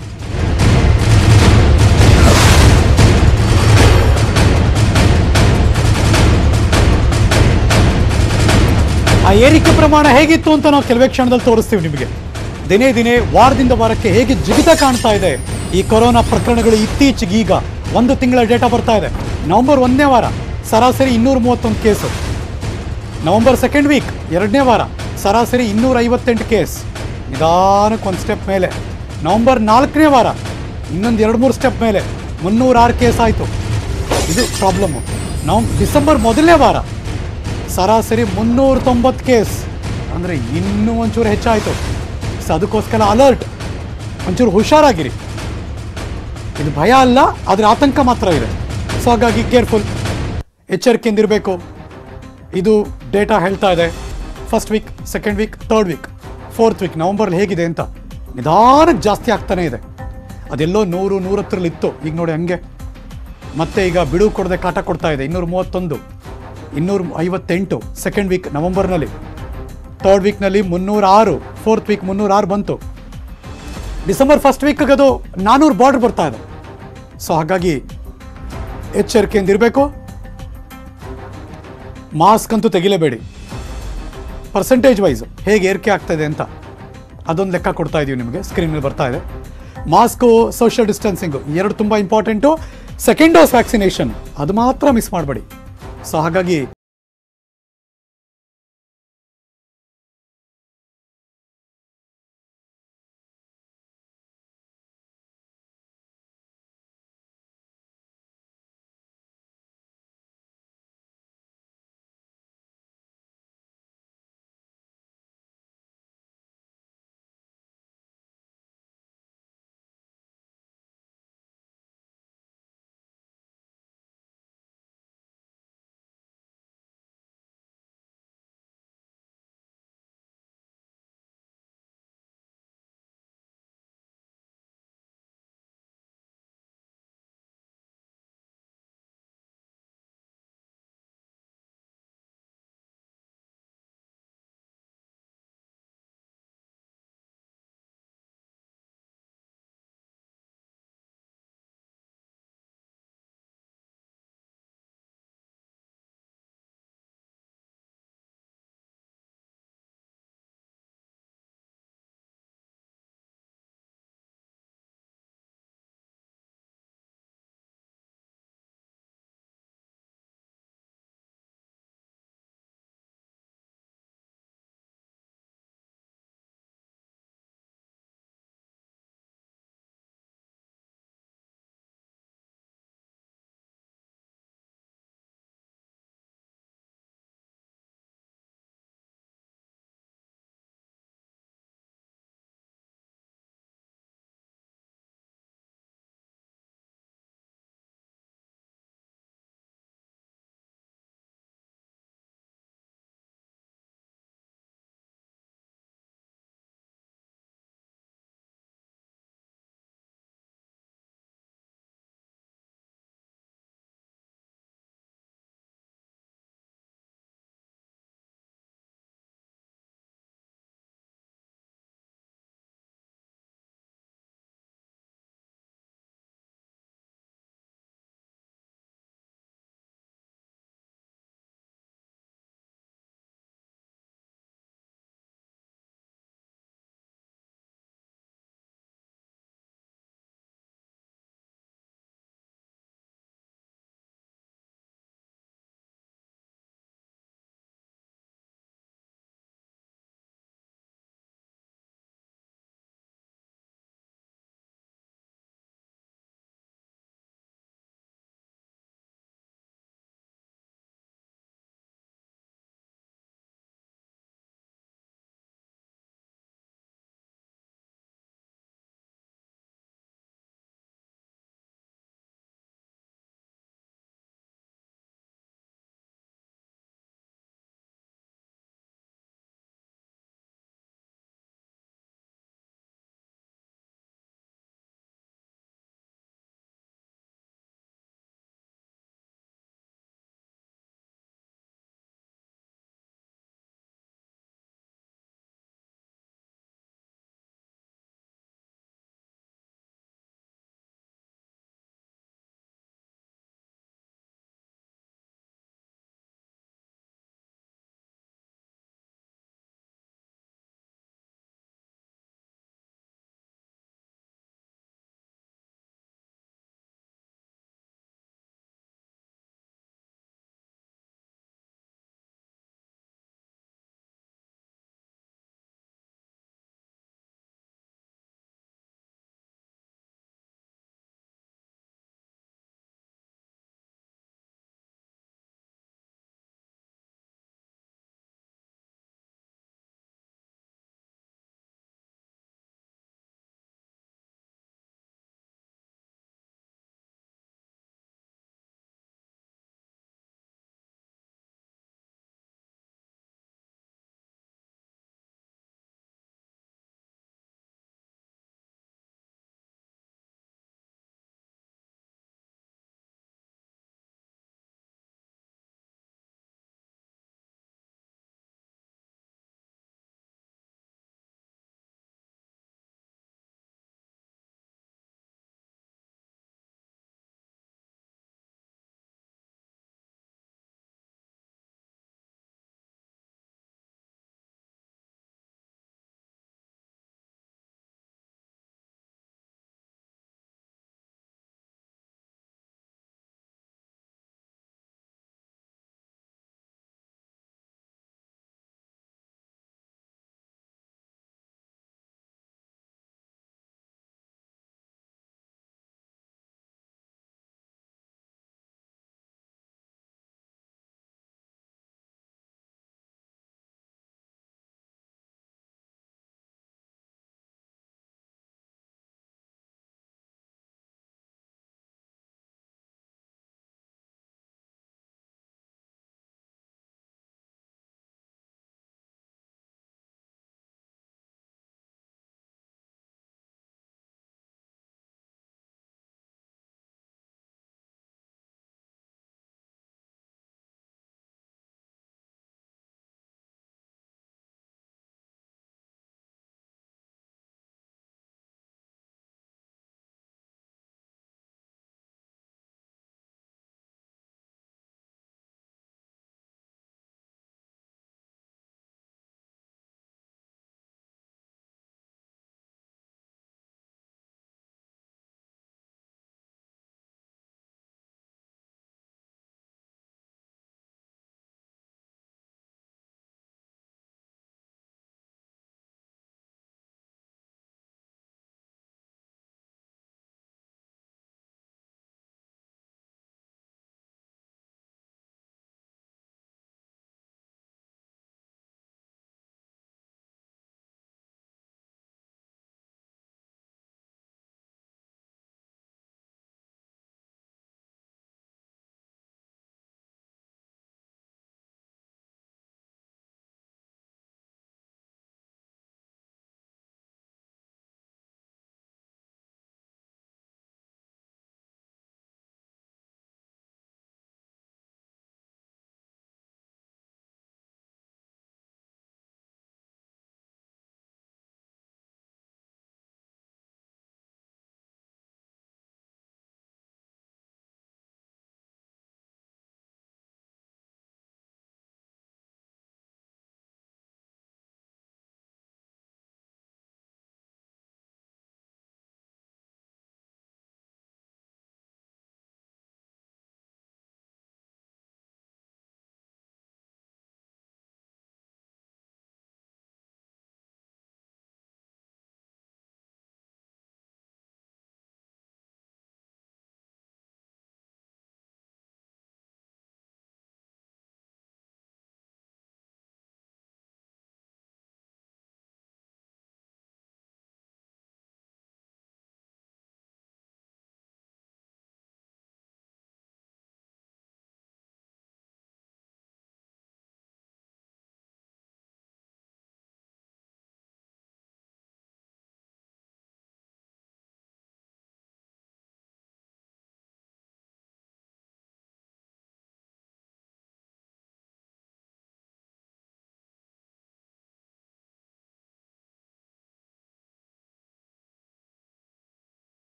ಆ ಏರಿಕೆ ಪ್ರಮಾಣ ಹೇಗಿತ್ತು ಅಂತ ನಾವು ಕೆಲವೇ ಕ್ಷಣದಲ್ಲಿ ತೋರಿಸ್ತೀವಿ ನಿಮಗೆ ದಿನೇ ದಿನೇ ವಾರದಿಂದ ವಾರಕ್ಕೆ ಹೇಗೆ ಜಿಗಿತ ಕಾಣ್ತಾ ಇದೆ ಈ ಕೊರೋನಾ ಪ್ರಕರಣಗಳು ಇತ್ತೀಚೆಗೆ ಈಗ ಒಂದು ತಿಂಗಳ ಡೇಟಾ ಬರ್ತಾ ಇದೆ ನವೆಂಬರ್ ಒಂದನೇ ವಾರ ಸರಾಸರಿ ಇನ್ನೂರ ಮೂವತ್ತೊಂದು ಕೇಸು ನವೆಂಬರ್ ಸೆಕೆಂಡ್ ವೀಕ್ ಎರಡನೇ ವಾರ ಸರಾಸರಿ ಇನ್ನೂರ ಐವತ್ತೆಂಟು ಕೇಸ್ ನಿಧಾನಕ್ಕೆ ಒಂದು ಸ್ಟೆಪ್ ಮೇಲೆ ನವೆಂಬರ್ ನಾಲ್ಕನೇ ವಾರ ಇನ್ನೊಂದು ಎರಡು ಮೂರು ಸ್ಟೆಪ್ ಮೇಲೆ ಮುನ್ನೂರಾರು ಕೇಸ್ ಆಯಿತು ಇದು ಪ್ರಾಬ್ಲಮ್ಮು ನವ್ ಡಿಸೆಂಬರ್ ಮೊದಲನೇ ವಾರ ಸರಾಸರಿ ಮುನ್ನೂರ ತೊಂಬತ್ತು ಕೇಸ್ ಅಂದರೆ ಇನ್ನೂ ಒಂಚೂರು ಹೆಚ್ಚಾಯಿತು ಸೊ ಅದಕ್ಕೋಸ್ಕರ ಅಲರ್ಟ್ ಒಂಚೂರು ಹುಷಾರಾಗಿರಿ ಇದು ಭಯ ಅಲ್ಲ ಆದರೆ ಆತಂಕ ಮಾತ್ರ ಇದೆ ಸೊ ಹಾಗಾಗಿ ಕೇರ್ಫುಲ್ ಎಚ್ಚರಿಕೆಯಿಂದಿರಬೇಕು ಇದು ಡೇಟಾ ಹೇಳ್ತಾ ಇದೆ first week second week third week fourth week ನವಂಬರ್ಲಿ ಹೇಗಿದೆ ಅಂತ ನಿಧಾನಕ್ಕೆ ಜಾಸ್ತಿ ಆಗ್ತಾನೆ ಇದೆ ಅದೆಲ್ಲೋ ನೂರು ನೂರತ್ತರಲ್ಲಿ ಇತ್ತು ಈಗ ನೋಡಿ ಹಂಗೆ ಮತ್ತೆ ಈಗ ಬಿಡುವು ಕೊಡದೆ ಕಾಟ ಕೊಡ್ತಾ ಇದೆ ಇನ್ನೂರ ಮೂವತ್ತೊಂದು ಇನ್ನೂರ ಐವತ್ತೆಂಟು ಸೆಕೆಂಡ್ ವೀಕ್ ನವಂಬರ್ನಲ್ಲಿ ಥರ್ಡ್ ವೀಕ್ನಲ್ಲಿ ಮುನ್ನೂರ ಆರು ಫೋರ್ತ್ ವೀಕ್ ಮುನ್ನೂರ ಆರು ಬಂತು ಡಿಸೆಂಬರ್ ಫಸ್ಟ್ ವೀಕ್ಗೆ ಅದು ನಾನ್ನೂರು ಬಾರ್ಡರ್ ಬರ್ತಾ ಇದೆ ಸೊ ಹಾಗಾಗಿ ಎಚ್ಚರಿಕೆಯಿಂದ ಇರಬೇಕು ಮಾಸ್ಕ್ ಅಂತೂ ತೆಗಿಲೇಬೇಡಿ ಪರ್ಸೆಂಟೇಜ್ ವೈಸ್ ಹೇಗೆ ಏರಿಕೆ ಆಗ್ತಾಯಿದೆ ಅಂತ ಅದೊಂದು ಲೆಕ್ಕ ಕೊಡ್ತಾ ಇದೀವಿ ನಿಮಗೆ ಸ್ಕ್ರೀನ್ ಮೇಲೆ ಬರ್ತಾ ಇದೆ ಮಾಸ್ಕು ಸೋಷಿಯಲ್ ಡಿಸ್ಟೆನ್ಸಿಂಗು ಎರಡು ತುಂಬ ಇಂಪಾರ್ಟೆಂಟು ಸೆಕೆಂಡ್ ಡೋಸ್ ವ್ಯಾಕ್ಸಿನೇಷನ್ ಅದು ಮಾತ್ರ ಮಿಸ್ ಮಾಡಬೇಡಿ ಸೊ ಹಾಗಾಗಿ